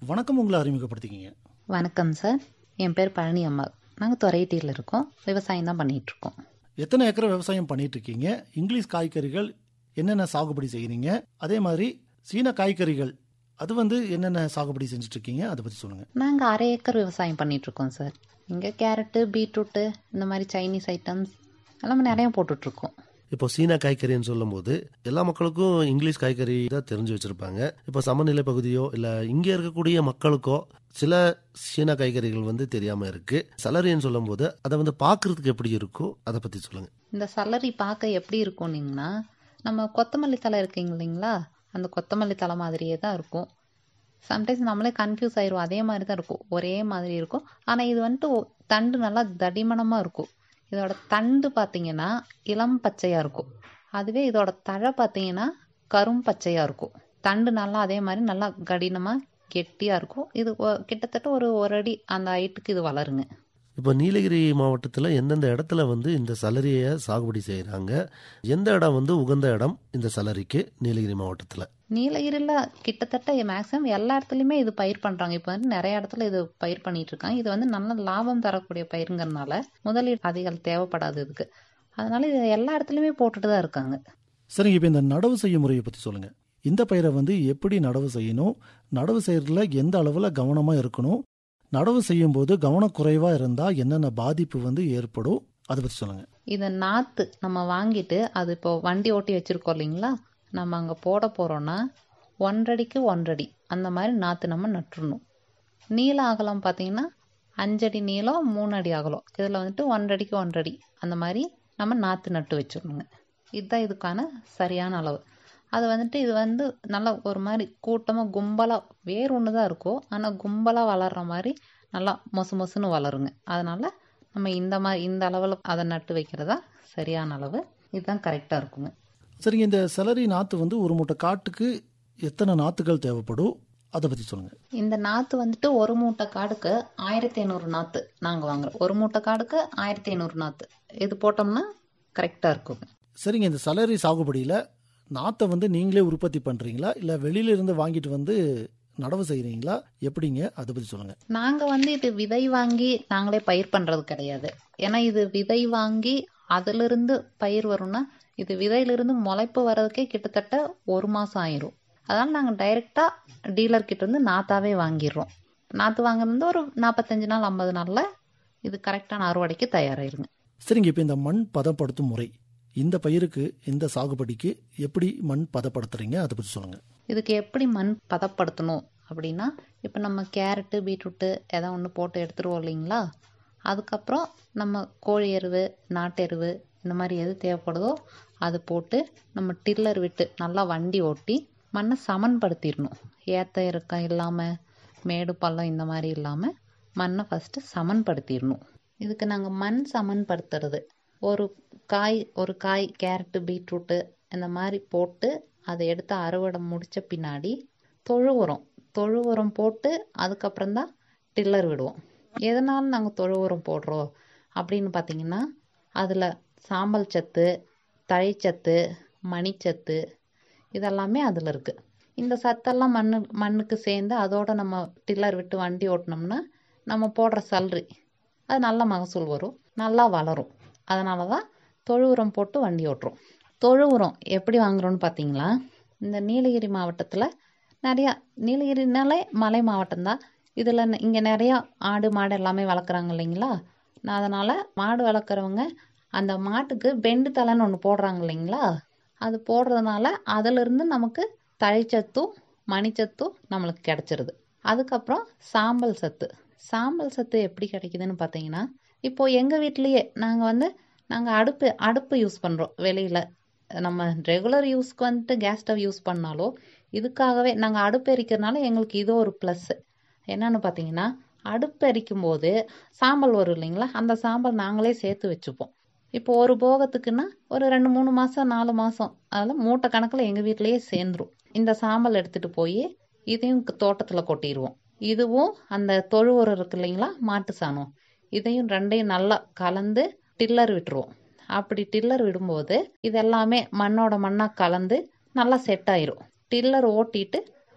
வணக்கம் உங்களை அறிமுகப்படுத்திக்கிங்க வணக்கம் சார் என் பேர் பழனி அம்மா நாங்கள் துறையீட்டியில் இருக்கோம் விவசாயம் தான் பண்ணிட்டு இருக்கோம் எத்தனை ஏக்கர் விவசாயம் பண்ணிட்டு இருக்கீங்க இங்கிலீஷ் காய்கறிகள் என்னென்ன சாகுபடி செய்கிறீங்க அதே மாதிரி சீன காய்கறிகள் அது வந்து என்னென்ன சாகுபடி செஞ்சுட்டு இருக்கீங்க அதை பற்றி சொல்லுங்கள் நாங்கள் அரை ஏக்கர் விவசாயம் பண்ணிட்டு இருக்கோம் சார் இங்கே கேரட்டு பீட்ரூட்டு இந்த மாதிரி சைனீஸ் ஐட்டம்ஸ் எல்லாமே நிறைய போட்டுட்ருக்கோம் இப்போ சீனா காய்கறின்னு சொல்லும்போது எல்லா மக்களுக்கும் இங்கிலீஷ் காய்கறி தான் தெரிஞ்சு வச்சிருப்பாங்க இப்போ சமநிலை பகுதியோ இல்ல இங்க இருக்கக்கூடிய மக்களுக்கோ சில சீனா காய்கறிகள் வந்து தெரியாம இருக்கு சலரின்னு சொல்லும்போது அதை வந்து பார்க்கிறதுக்கு எப்படி இருக்கும் அதை பத்தி சொல்லுங்க இந்த சல்லரி பார்க்க எப்படி இருக்கும்னீங்கன்னா நம்ம கொத்தமல்லி தலை இருக்குங்க இல்லைங்களா அந்த கொத்தமல்லி தலை மாதிரியே தான் இருக்கும் சம்டைம்ஸ் நம்மளே கன்ஃபியூஸ் ஆயிரும் அதே மாதிரி தான் இருக்கும் ஒரே மாதிரி இருக்கும் ஆனால் இது வந்துட்டு ஒ- தண்டு நல்லா தடிமனமாக இருக்கும் இதோட தண்டு பார்த்தீங்கன்னா இளம் பச்சையாக இருக்கும் அதுவே இதோட தழை பார்த்தீங்கன்னா கரும் பச்சையாக இருக்கும் தண்டு நல்லா அதே மாதிரி நல்லா கடினமாக கெட்டியாக இருக்கும் இது ஒ- கிட்டத்தட்ட ஒரு ஒரு அடி அந்த ஹைட்டுக்கு இது வளருங்க இப்போ நீலகிரி மாவட்டத்தில் எந்தெந்த இடத்துல வந்து இந்த சலரியை சாகுபடி செய்கிறாங்க எந்த இடம் வந்து உகந்த இடம் இந்த சலரிக்கு நீலகிரி மாவட்டத்தில் நீலகிரியில் கிட்டத்தட்ட மேக்ஸிமம் எல்லா இடத்துலையுமே இது பயிர் பண்ணுறாங்க இப்போ வந்து நிறைய இடத்துல இது பயிர் பண்ணிட்டு இருக்காங்க இது வந்து நல்ல லாபம் தரக்கூடிய பயிருங்கிறதுனால முதலீடு அதிகம் தேவைப்படாது இதுக்கு அதனால இது எல்லா இடத்துலையுமே போட்டுட்டு தான் இருக்காங்க சரிங்க இப்போ இந்த நடவு செய்யும் முறையை பற்றி சொல்லுங்கள் இந்த பயிரை வந்து எப்படி நடவு செய்யணும் நடவு செய்யறதுல எந்த அளவில் கவனமாக இருக்கணும் நடவு செய்யும் போது கவனக்குறைவாக இருந்தால் என்னென்ன பாதிப்பு வந்து ஏற்படும் அதை பற்றி சொல்லுங்கள் இதை நாற்று நம்ம வாங்கிட்டு அது இப்போ வண்டி ஓட்டி வச்சிருக்கோம் இல்லைங்களா நம்ம அங்கே போட போகிறோன்னா ஒன்றடிக்கு ஒன்றடி அந்த மாதிரி நாற்று நம்ம நட்டுறணும் நீள அகலம் பார்த்தீங்கன்னா அஞ்சடி நீளம் மூணு அடி அகலம் இதில் வந்துட்டு ஒன்றடிக்கு ஒன்றடி அந்த மாதிரி நம்ம நாற்று நட்டு வச்சிடணுங்க இதுதான் இதுக்கான சரியான அளவு அது வந்துட்டு இது வந்து நல்லா ஒரு மாதிரி கூட்டமாக கும்பலாக வேர் ஒன்று தான் இருக்கும் ஆனால் கும்பலாக வளர்ற மாதிரி நல்லா மொசு மொசுன்னு வளருங்க அதனால நம்ம இந்த மாதிரி இந்த அளவில் அதை நட்டு வைக்கிறதா சரியான அளவு இதுதான் கரெக்டாக இருக்குங்க சரிங்க இந்த செலரி நாற்று வந்து ஒரு மூட்டை காட்டுக்கு எத்தனை நாற்றுகள் தேவைப்படும் அதை பற்றி சொல்லுங்கள் இந்த நாற்று வந்துட்டு ஒரு மூட்டை காடுக்கு ஆயிரத்தி ஐநூறு நாற்று நாங்கள் வாங்குறோம் ஒரு மூட்டை காடுக்கு ஆயிரத்தி ஐநூறு நாற்று இது போட்டோம்னா கரெக்டாக இருக்குங்க சரிங்க இந்த சலரி சாகுபடியில் நாற்றை வந்து நீங்களே உற்பத்தி பண்ணுறீங்களா இல்லை வெளியில இருந்து வாங்கிட்டு வந்து நடவு செய்கிறீங்களா எப்படிங்க அதை பற்றி சொல்லுங்கள் நாங்கள் வந்து இது விதை வாங்கி நாங்களே பயிர் பண்ணுறது கிடையாது ஏன்னா இது விதை வாங்கி அதிலிருந்து பயிர் வரும்னா இது விதையிலிருந்து முளைப்பு வர்றதுக்கே கிட்டத்தட்ட ஒரு மாதம் ஆயிரும் அதனால் நாங்கள் டைரெக்டாக டீலர் கிட்ட இருந்து நாத்தாவே வாங்கிடுறோம் நாற்று வாங்குறது ஒரு நாற்பத்தஞ்சு நாள் ஐம்பது நாளில் இது கரெக்டான அறுவடைக்கு தயாராயிருங்க சரிங்க இப்போ இந்த மண் பதப்படுத்தும் முறை இந்த பயிருக்கு இந்த சாகுபடிக்கு எப்படி மண் பதப்படுத்துறீங்க அதை பற்றி சொல்லுங்கள் இதுக்கு எப்படி மண் பதப்படுத்தணும் அப்படின்னா இப்போ நம்ம கேரட்டு பீட்ரூட்டு எதோ ஒன்று போட்டு எடுத்துருவோம் இல்லைங்களா அதுக்கப்புறம் நம்ம கோழி எருவு நாட்டு எருவு இந்த மாதிரி எது தேவைப்படுதோ அது போட்டு நம்ம டில்லர் விட்டு நல்லா வண்டி ஓட்டி மண்ணை சமன்படுத்திடணும் ஏத்த இறக்கம் இல்லாமல் மேடு பள்ளம் இந்த மாதிரி இல்லாமல் மண்ணை ஃபஸ்ட்டு சமன்படுத்திடணும் இதுக்கு நாங்கள் மண் சமன்படுத்துறது ஒரு காய் ஒரு காய் கேரட்டு பீட்ரூட்டு இந்த மாதிரி போட்டு அதை எடுத்து அறுவடை முடித்த பின்னாடி தொழு உரம் தொழு உரம் போட்டு அதுக்கப்புறம் தான் டில்லர் விடுவோம் எதனால நாங்கள் தொழு உரம் போடுறோம் அப்படின்னு பார்த்தீங்கன்னா அதில் சாம்பல் சத்து தழைச்சத்து மணிச்சத்து இதெல்லாமே அதில் இருக்குது இந்த சத்தெல்லாம் மண்ணு மண்ணுக்கு சேர்ந்து அதோட நம்ம டில்லர் விட்டு வண்டி ஓட்டினோம்னா நம்ம போடுற சல்ரி அது நல்ல மகசூல் வரும் நல்லா வளரும் அதனால தான் தொழு உரம் போட்டு வண்டி ஓட்டுறோம் தொழு உரம் எப்படி வாங்குறோம்னு பார்த்தீங்களா இந்த நீலகிரி மாவட்டத்தில் நிறையா நீலகிரினாலே மலை மாவட்டம்தான் இதில் இங்கே நிறையா ஆடு மாடு எல்லாமே வளர்க்குறாங்க இல்லைங்களா நான் அதனால் மாடு வளர்க்குறவங்க அந்த மாட்டுக்கு பெண்டு தலைன்னு ஒன்று போடுறாங்க இல்லைங்களா அது போடுறதுனால அதிலிருந்து நமக்கு தழைச்சத்தும் மணிச்சத்தும் நம்மளுக்கு கிடச்சிருது அதுக்கப்புறம் சாம்பல் சத்து சாம்பல் சத்து எப்படி கிடைக்குதுன்னு பார்த்தீங்கன்னா இப்போது எங்கள் வீட்லேயே நாங்கள் வந்து நாங்கள் அடுப்பு அடுப்பு யூஸ் பண்ணுறோம் வெளியில் நம்ம ரெகுலர் யூஸ்க்கு வந்துட்டு கேஸ் ஸ்டவ் யூஸ் பண்ணாலோ இதுக்காகவே நாங்கள் அடுப்பு எரிக்கிறதுனால எங்களுக்கு இது ஒரு ப்ளஸ்ஸு என்னன்னு பார்த்தீங்கன்னா அடுப்பு எரிக்கும் போது சாம்பல் வரும் இல்லைங்களா அந்த சாம்பல் நாங்களே சேர்த்து வச்சுப்போம் இப்போ ஒரு போகத்துக்குன்னா ஒரு ரெண்டு மூணு மாதம் நாலு மாதம் அதில் மூட்டை கணக்கில் எங்கள் வீட்டிலேயே சேர்ந்துரும் இந்த சாம்பல் எடுத்துகிட்டு போய் இதையும் தோட்டத்தில் கொட்டிடுவோம் இதுவும் அந்த தொழு உரம் இருக்கு இல்லைங்களா மாட்டு சாணம் இதையும் ரெண்டையும் நல்லா கலந்து டில்லர் விட்டுருவோம் அப்படி டில்லர் விடும்போது இது எல்லாமே மண்ணோட மண்ணாக கலந்து நல்லா செட் ஆயிரும் டில்லர் ஓட்டிட்டு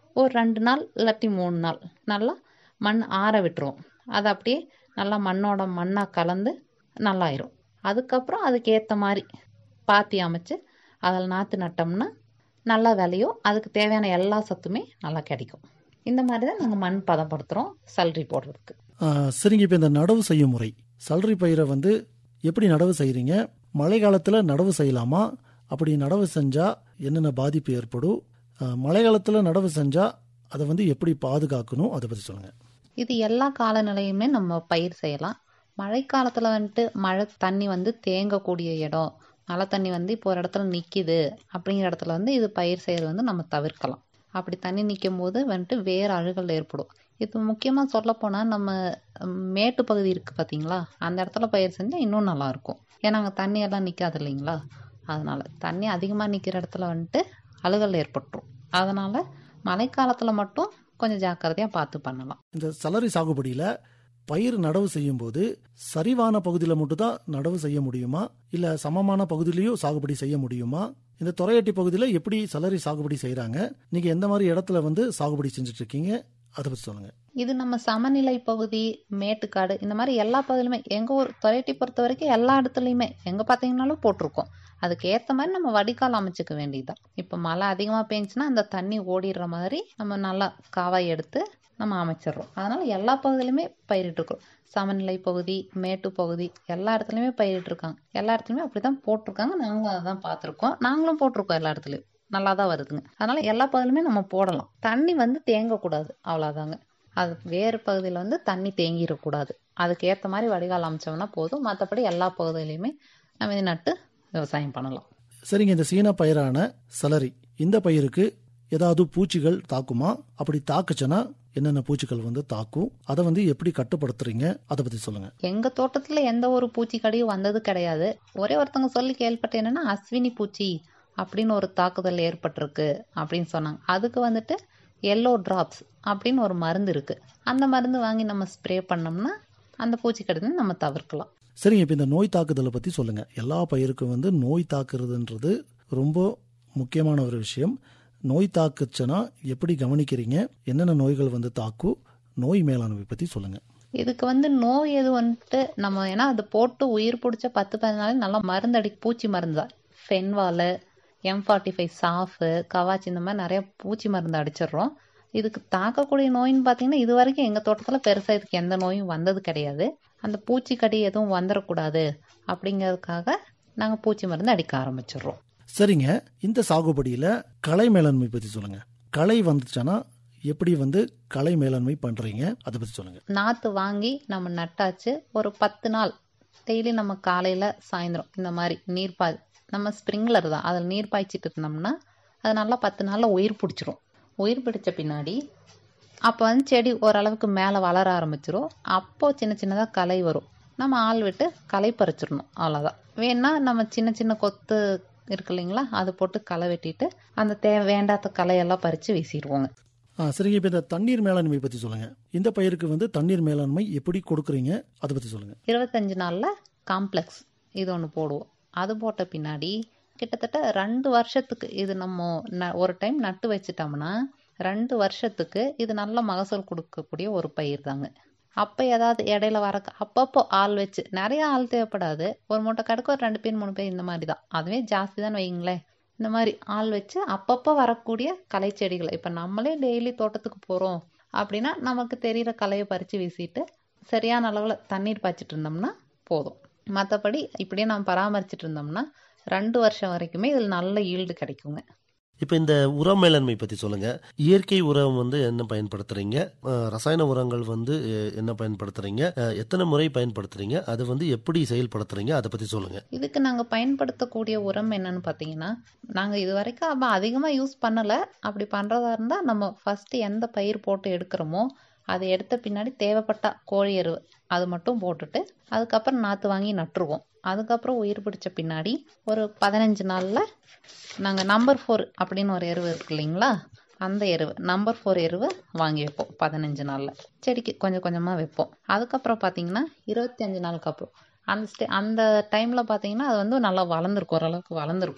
ஒரு ரெண்டு நாள் இல்லாட்டி மூணு நாள் நல்லா மண் ஆற விட்டுருவோம் அது அப்படியே நல்லா மண்ணோட மண்ணாக கலந்து நல்லாயிரும் அதுக்கப்புறம் அதுக்கு ஏற்ற மாதிரி பாத்தி அமைச்சு அதில் நாற்று நட்டோம்னா நல்லா விளையும் அதுக்கு தேவையான எல்லா சத்துமே நல்லா கிடைக்கும் இந்த மாதிரி தான் நாங்கள் மண் பதப்படுத்துகிறோம் சல்ரி போடுறதுக்கு ஆஹ் சரிங்க இப்போ இந்த நடவு செய்யும் முறை சல்ரி பயிரை வந்து எப்படி நடவு செய்கிறீங்க மழை காலத்தில் நடவு செய்யலாமா அப்படி நடவு செஞ்சால் என்னென்ன பாதிப்பு ஏற்படும் ஆஹ் மழை காலத்தில் நடவு செஞ்சால் அதை வந்து எப்படி பாதுகாக்கணும் அதை பற்றி சொல்லுங்கள் இது எல்லா காலநிலையுமே நம்ம பயிர் செய்யலாம் மழை காலத்தில் வந்துட்டு மழை தண்ணி வந்து தேங்கக்கூடிய இடம் மழை தண்ணி வந்து இப்போ ஒரு இடத்துல நிற்கிது அப்படிங்கிற இடத்துல வந்து இது பயிர் செய்கிறது வந்து நம்ம தவிர்க்கலாம் அப்படி தண்ணி நிற்கும் போது வந்துட்டு வேறு அழுகல் ஏற்படும் இது முக்கியமாக சொல்லப்போனால் நம்ம ம், மேட்டு பகுதி இருக்குது பார்த்தீங்களா அந்த இடத்துல பயிர் செஞ்சால் இன்னும் நல்லாயிருக்கும் ஏன்னா அங்கே தண்ணி எல்லாம் நிற்காது இல்லைங்களா அதனால் தண்ணி அதிகமாக நிற்கிற இடத்துல வந்துட்டு அழுகல் ஏற்பட்டுரும் அதனால் மழைக்காலத்தில் மட்டும் கொஞ்சம் ஜாக்கிரதையாக பார்த்து பண்ணலாம் இந்த சலரி சாகுபடியில் பயிர் நடவு செய்யும்போது சரிவான பகுதியில் மட்டும்தான் நடவு செய்ய முடியுமா இல்லை சமமான பகுதியிலையும் சாகுபடி செய்ய முடியுமா இந்த துறையட்டி பகுதியில் எப்படி சலரி சாகுபடி செய்கிறாங்க நீங்கள் எந்த மாதிரி இடத்துல வந்து சாகுபடி செஞ்சுட்டு இருக்கீங்க அதை பற்றி சொல்லுங்கள் இது நம்ம சமநிலை பகுதி மேட்டுக்காடு இந்த மாதிரி எல்லா பகுதியிலுமே எங்கள் ஊர் தொலைட்டி பொறுத்த வரைக்கும் எல்லா இடத்துலையுமே எங்கே பார்த்தீங்கன்னாலும் போட்டிருக்கோம் அதுக்கு ஏற்ற மாதிரி நம்ம வடிகால் அமைச்சுக்க வேண்டியதுதான் இப்போ மழை அதிகமாக பெஞ்சுன்னா அந்த தண்ணி ஓடிடுற மாதிரி நம்ம நல்லா காவாய் எடுத்து நம்ம அமைச்சிடுறோம் அதனால எல்லா பகுதியிலுமே பயிரிட்டுருக்கோம் சமநிலை பகுதி மேட்டு பகுதி எல்லா இடத்துலையுமே பயிரிட்டுருக்காங்க எல்லா இடத்துலையுமே அப்படி தான் போட்டிருக்காங்க நாங்களும் அதை தான் பார்த்துருக்கோம் நாங்களும் போட்டிருக்கோம் எல்லா இடத்துலையும் நல்லா தான் வருதுங்க அதனால எல்லா பகுதியிலுமே நம்ம போடலாம் தண்ணி வந்து தேங்கக்கூடாது அவ்வளோதாங்க அது வேறு பகுதியில் வந்து தண்ணி தேங்கிடக்கூடாது அதுக்கு ஏற்ற மாதிரி வடிகால் அமைச்சோம்னா போதும் மற்றபடி எல்லா பகுதியிலையுமே நம்ம இது நட்டு விவசாயம் பண்ணலாம் சரிங்க இந்த சீன பயிரான சலரி இந்த பயிருக்கு ஏதாவது பூச்சிகள் தாக்குமா அப்படி தாக்குச்சுன்னா என்னென்ன பூச்சிகள் வந்து தாக்கும் அதை வந்து எப்படி கட்டுப்படுத்துறீங்க அதை பற்றி சொல்லுங்கள் எங்கள் தோட்டத்தில் எந்த ஒரு பூச்சிக்கடியும் வந்தது கிடையாது ஒரே ஒருத்தவங்க சொல்லி கேள்விப்பட்டேன் என்னன்னா அஸ்வினி பூச்சி அப்படின்னு ஒரு தாக்குதல் ஏற்பட்டிருக்கு அப்படின்னு சொன்னாங்க அதுக்கு வந்துட்டு எல்லோ டிராப்ஸ் அப்படின்னு ஒரு மருந்து இருக்கு அந்த மருந்து வாங்கி நம்ம ஸ்ப்ரே பண்ணோம்னா அந்த பூச்சிக்கடியை நம்ம தவிர்க்கலாம் சரிங்க இப்போ இந்த நோய் தாக்குதலை பற்றி சொல்லுங்கள் எல்லா பயிருக்கும் வந்து நோய் தாக்குறதுன்றது ரொம்ப முக்கியமான ஒரு விஷயம் நோய் தாக்குச்சுன்னா எப்படி கவனிக்கிறீங்க என்னென்ன நோய்கள் வந்து தாக்கும் நோய் மேலாண்மை பற்றி சொல்லுங்கள் இதுக்கு வந்து நோய் எது வந்துட்டு நம்ம ஏன்னா அது போட்டு உயிர் பிடிச்ச பத்து பதினாலு நல்லா மருந்தடி பூச்சி மருந்து தான் ஃபென்வாலு எம் ஃபார்ட்டி ஃபைவ் சாஃபு கவாச்சி இந்த மாதிரி நிறைய பூச்சி மருந்து அடிச்சிடுறோம் இதுக்கு தாக்கக்கூடிய நோயின்னு பார்த்தீங்கன்னா இது வரைக்கும் எங்கள் தோட்டத்தில் பெருசாக இதுக்கு எந்த நோயும் வந்தது கிடையாது அந்த பூச்சிக்கடி எதுவும் வந்துடக்கூடாது அப்படிங்கிறதுக்காக நாங்கள் பூச்சி மருந்து அடிக்க ஆரம்பிச்சிடுறோம் சரிங்க இந்த சாகுபடியில் களை மேலாண்மை பற்றி சொல்லுங்கள் களை வந்துச்சுன்னா எப்படி வந்து களை மேலாண்மை பண்ணுறீங்க அதை பற்றி சொல்லுங்கள் நாற்று வாங்கி நம்ம நட்டாச்சு ஒரு பத்து நாள் டெய்லி நம்ம காலையில் சாயந்தரம் இந்த மாதிரி நீர் பாய் நம்ம ஸ்ப்ரிங்க்லர் தான் அதில் நீர் பாய்ச்சிட்டு இருந்தோம்னா அது நல்லா பத்து நாளில் உயிர் பிடிச்சிரும் உயிர் பிடிச்ச பின்னாடி அப்போ வந்து செடி ஓரளவுக்கு மேலே வளர ஆரம்பிச்சிரும் அப்போ சின்ன சின்னதாக களை வரும் நம்ம ஆள் விட்டு களை பறிச்சிடணும் அவ்வளோதான் வேணா நம்ம சின்ன சின்ன கொத்து இருக்கு இல்லைங்களா அது போட்டு களை வெட்டிட்டு அந்த தே வேண்டாத களையெல்லாம் பறித்து வீசிடுவோங்க ஆ சரிங்க இப்போ இந்த தண்ணீர் மேலாண்மை பற்றி சொல்லுங்கள் இந்த பயிருக்கு வந்து தண்ணீர் மேலாண்மை எப்படி கொடுக்குறீங்க அதை பற்றி சொல்லுங்கள் இருபத்தஞ்சு நாளில் காம்ப்ளெக்ஸ் இது ஒன்று போடுவோம் அது போட்ட பின்னாடி கிட்டத்தட்ட ரெண்டு வருஷத்துக்கு இது நம்ம ந ஒரு டைம் நட்டு வச்சிட்டோம்னா ரெண்டு வருஷத்துக்கு இது நல்ல மகசூல் கொடுக்கக்கூடிய ஒரு பயிர் தாங்க அப்போ ஏதாவது இடையில வர அப்பப்போ ஆள் வச்சு நிறைய ஆள் தேவைப்படாது ஒரு மூட்டை கடுக்கு ஒரு ரெண்டு பேர் மூணு பேர் இந்த மாதிரி தான் அதுவே ஜாஸ்தி தான் வைங்களேன் இந்த மாதிரி ஆள் வச்சு அப்பப்போ வரக்கூடிய களை செடிகளை இப்போ நம்மளே டெய்லி தோட்டத்துக்கு போகிறோம் அப்படின்னா நமக்கு தெரிகிற களையை பறித்து வீசிட்டு சரியான அளவில் தண்ணீர் பாய்ச்சிட்டு இருந்தோம்னா போதும் மற்றபடி இப்படியே நம்ம பராமரிச்சுட்டு இருந்தோம்னா ரெண்டு வருஷம் வரைக்குமே இதில் நல்ல ஈல்டு கிடைக்குங்க இப்போ இந்த உரம் மேலாண்மை பற்றி சொல்லுங்க இயற்கை உரம் வந்து என்ன பயன்படுத்துறீங்க அஹ், ரசாயன உரங்கள் வந்து அஹ், என்ன பயன்படுத்துறீங்க அஹ், எத்தனை முறை பயன்படுத்துறீங்க அது வந்து எப்படி செயல்படுத்துறீங்க அதை பற்றி சொல்லுங்க இதுக்கு நாங்கள் பயன்படுத்தக்கூடிய உரம் என்னன்னு பார்த்தீங்கன்னா நாங்கள் இது வரைக்கும் அப்போ அதிகமாக யூஸ் பண்ணலை அப்படி பண்ணுறதா இருந்தால் நம்ம ஃபஸ்ட்டு எந்த பயிர் போட்டு எடுக்கிறோமோ அதை எடுத்த பின்னாடி தேவைப்பட்டா கோழி எருவு அது மட்டும் போட்டுட்டு அதுக்கப்புறம் நாற்று வாங்கி நட்டுருவோம் அதுக்கப்புறம் உயிர் பிடிச்ச பின்னாடி ஒரு பதினஞ்சு நாளில் நாங்கள் நம்பர் ஃபோர் அப்படின்னு ஒரு எருவு இருக்கு இல்லைங்களா அந்த எருவு நம்பர் ஃபோர் எருவு வாங்கி வைப்போம் பதினஞ்சு நாளில் செடிக்கு கொஞ்சம் கொஞ்சமாக வைப்போம் அதுக்கப்புறம் பார்த்தீங்கன்னா இருபத்தி அஞ்சு நாளுக்கு அப்புறம் அந்த ஸ்டே அந்த டைமில் பார்த்தீங்கன்னா அது வந்து நல்லா வளர்ந்துருக்கும் ஓரளவுக்கு வளர்ந்துருக்கும்